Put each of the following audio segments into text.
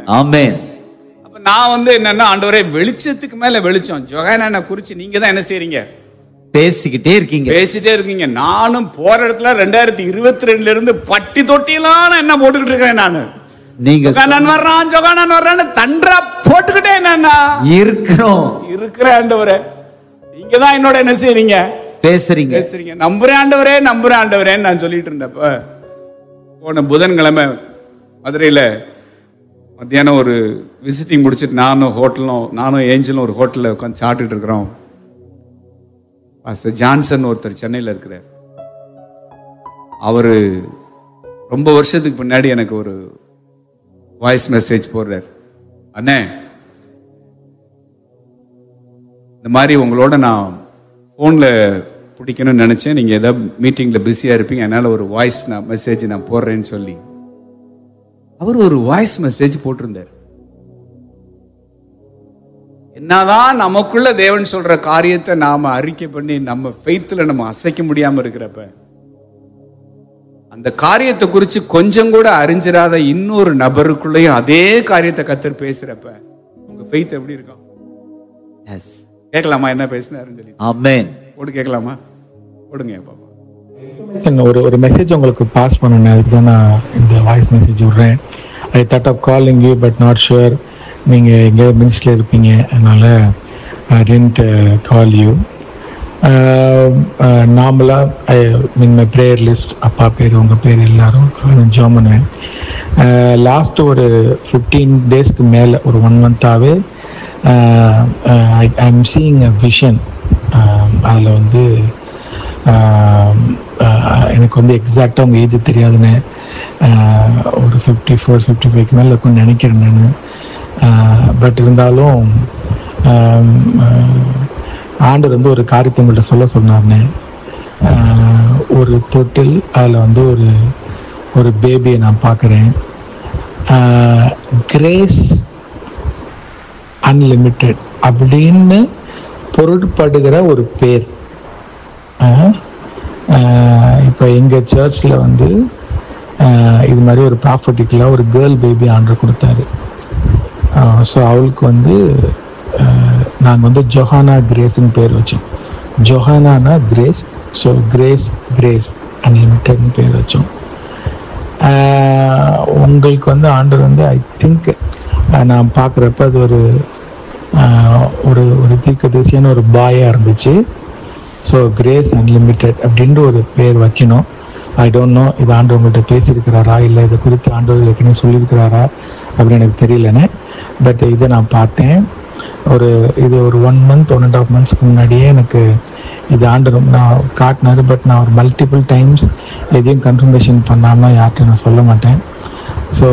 ஆமென் அப்ப நான் வந்து என்னன்னா ஆண்டவரே வெளிச்சத்துக்கு மேல வெளிச்சம் ஜொகானா குறிச்சு நீங்க தான் என்ன செய்றீங்க பேசிக்கிட்டே இருக்கீங்க பேசிட்டே இருக்கீங்க நானும் போற இடத்துல ரெண்டாயிரத்தி இருபத்தி ரெண்டுல இருந்து பட்டி தொட்டிலாம் நான் என்ன போட்டுக்கிட்டு இருக்கிறேன் நானு நீங்க ஜொகானன் வர்றான் ஜொகானன் வர்றான்னு தன்றா போட்டுக்கிட்டே என்னன்னா இருக்கிறோம் இருக்கிற ஆண்டவரே நீங்க தான் என்னோட என்ன செய்றீங்க பேசுறீங்க பேசுறீங்க நம்புறேன் ஆண்டவரே நம்புறேன் ஆண்டவரேன்னு நான் சொல்லிட்டு இருந்தப்ப போன புதன்கிழமை மதுரையில மத்தியானம் ஒரு விசிட்டிங் முடிச்சிட்டு நானும் ஹோட்டலும் நானும் ஏஞ்சலும் ஒரு ஹோட்டலில் உட்காந்து சாப்பிட்டுட்டு இருக்கிறோம் பாஸ்டர் ஜான்சன் ஒருத்தர் சென்னையில் இருக்கிறார் அவர் ரொம்ப வருஷத்துக்கு முன்னாடி எனக்கு ஒரு வாய்ஸ் மெசேஜ் போடுறார் அண்ணே இந்த மாதிரி உங்களோட நான் ஃபோனில் பிடிக்கணும்னு நினச்சேன் நீங்கள் ஏதாவது மீட்டிங்கில் பிஸியாக இருப்பீங்க அதனால் ஒரு வாய்ஸ் நான் மெசேஜ் நான் போடுறேன்னு சொல்லி அவர் ஒரு வாய்ஸ் மெசேஜ் போட்டிருந்தார் என்னதான் நமக்குள்ள தேவன் சொல்ற காரியத்தை நாம அறிக்கை பண்ணி நம்ம ஃபெய்த்தில் நம்ம அசைக்க முடியாம இருக்கிறப்ப அந்த காரியத்தை குறித்து கொஞ்சம் கூட அறிஞ்சிராத இன்னொரு நபருக்குள்ளேயும் அதே காரியத்தை கத்தர் பேசுறப்ப உங்க ஃபெய்த் எப்படி இருக்கும் எஸ் கேட்கலாமா என்ன பேசினாருன்னு சொல்லி ஆமென் போட்டு கேட்கலாமா போடுங்க பாப்பா என்ன ஒரு ஒரு மெசேஜ் உங்களுக்கு பாஸ் பண்ணணும் அதுக்கு தான் நான் இந்த வாய்ஸ் மெசேஜ் விடுறேன் I thought of calling you but not sure நீங்கள் எங்கேயோ மினிஸ்டில் இருப்பீங்க அதனால் ஐ டென்ட் கால் யூ நார்மலாக I mean my prayer list அப்பா பேர் உங்கள் பேர் எல்லாரும் நான் ஜாம் பண்ணுவேன் லாஸ்ட் ஒரு ஃபிஃப்டீன் டேஸ்க்கு மேலே ஒரு ஒன் மந்த்தாகவே I I'm seeing a vision அதில் வந்து ஆஹ் ஆஹ் எனக்கு வந்து எக்ஸாக்டாக உங்கள் ஏஜ் தெரியாதுன்னு ஆஹ் ஒரு ஃபிஃப்டி ஃபோர் ஃபிஃப்டி ஃபைவ்க்கு மேலே இருக்கும்னு நினைக்கிறேன் நான் பட் இருந்தாலும் ஆம், ஆஹ் ஆண்டவர் வந்து ஒரு காரியத்தை உங்கள்கிட்ட சொல்ல சொன்னார்னே ஆஹ் ஒரு தொட்டில் அதில் வந்து ஒரு ஒரு பேபியை நான் பார்க்குறேன் கிரேஸ் அன்லிமிட்டெட் அப்படின்னு பொருட்படுகிற ஒரு பேர் இப்போ எங்கள் சர்ச்சில் வந்து ஆஹ் இது மாதிரி ஒரு ப்ராஃபர்ட்டிக்கலாக ஒரு கேர்ள் பேபி ஆர்டர் கொடுத்தாரு ஸோ அவளுக்கு வந்து நாங்கள் வந்து ஜொஹானா கிரேஸ்னு பேர் வச்சோம் ஜொஹானானா கிரேஸ் ஸோ கிரேஸ் கிரேஸ் அன்லிமிட்டட்னு பேர் வச்சோம் ஆஹ் உங்களுக்கு வந்து ஆண்டர் வந்து ஐ திங்க் நான் பார்க்குறப்ப அது ஒரு ஆஹ் ஒரு ஒரு தீர்க்கதரிசியான ஒரு பாயாக இருந்துச்சு ஸோ கிரேஸ் அன்லிமிட்டெட் அப்படின்ற ஒரு பேர் வைக்கணும் ஐ டோன்ட் நோ இது ஆண்டு உங்கள்கிட்ட பேசியிருக்கிறாரா இல்லை இதை குறித்து ஆண்டவர் ஏற்கனவே சொல்லியிருக்கிறாரா அப்படின்னு எனக்கு தெரியலனே பட் இதை நான் பார்த்தேன் ஒரு இது ஒரு one month one and half மந்த்ஸ்க்கு முன்னாடியே எனக்கு இது ஆண்டு ரொம்ப நான் காட்டினாரு பட் நான் ஒரு மல்டிபிள் டைம்ஸ் எதையும் கன்ஃபர்மேஷன் பண்ணாமல் யார்கிட்ட நான் சொல்ல மாட்டேன் so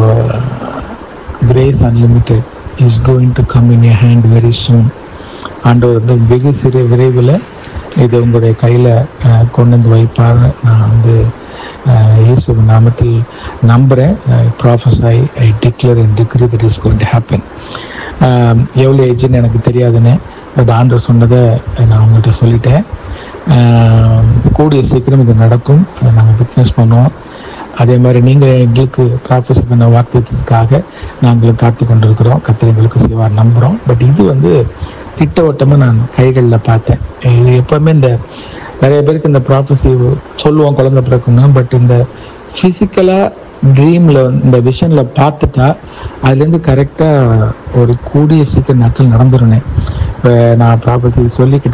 Grace unlimited is going to come in a hand very soon ஆண்டவர் வந்து வெகு சிறு விரைவில் இது உங்களுடைய கையில் கொண்டு வந்து வைப்பார் நான் வந்து அஹ், இயேசு நாமத்தில் நம்புகிறேன் profess I I declare and decree that is going to happen எவ்வளோ ஏஜ்னு எனக்கு தெரியாதுன்னு பட் ஆண்டவர் சொன்னதை நான் உங்கள்கிட்ட சொல்லிட்டேன் அஹ், கூடிய சீக்கிரம் இது நடக்கும் அதை நாங்கள் விட்னஸ் பண்ணுவோம் அதே மாதிரி நீங்கள் எங்களுக்கு ப்ராஃபஸ் பண்ண வாக்குறதுக்காக நாங்களும் காத்து கொண்டிருக்கிறோம் கத்திர எங்களுக்கு செய்வார் நம்புகிறோம் பட் இது வந்து திட்டவட்டமாக நான் கைகளில் பார்த்தேன் இது எப்போவுமே இந்த நிறைய பேருக்கு இந்த ப்ராஃபஸி சொல்லுவோம் குழந்தை பிறக்கும்னா பட் இந்த ஃபிசிக்கலாக ட்ரீமில் இந்த விஷனில் பார்த்துட்டா அதுலேருந்து கரெக்டாக ஒரு கூடிய சீக்கிரம் நாட்கள் நடந்துருனேன் இப்போ நான் ப்ராஃபஸி சொல்லிக்கிட்டு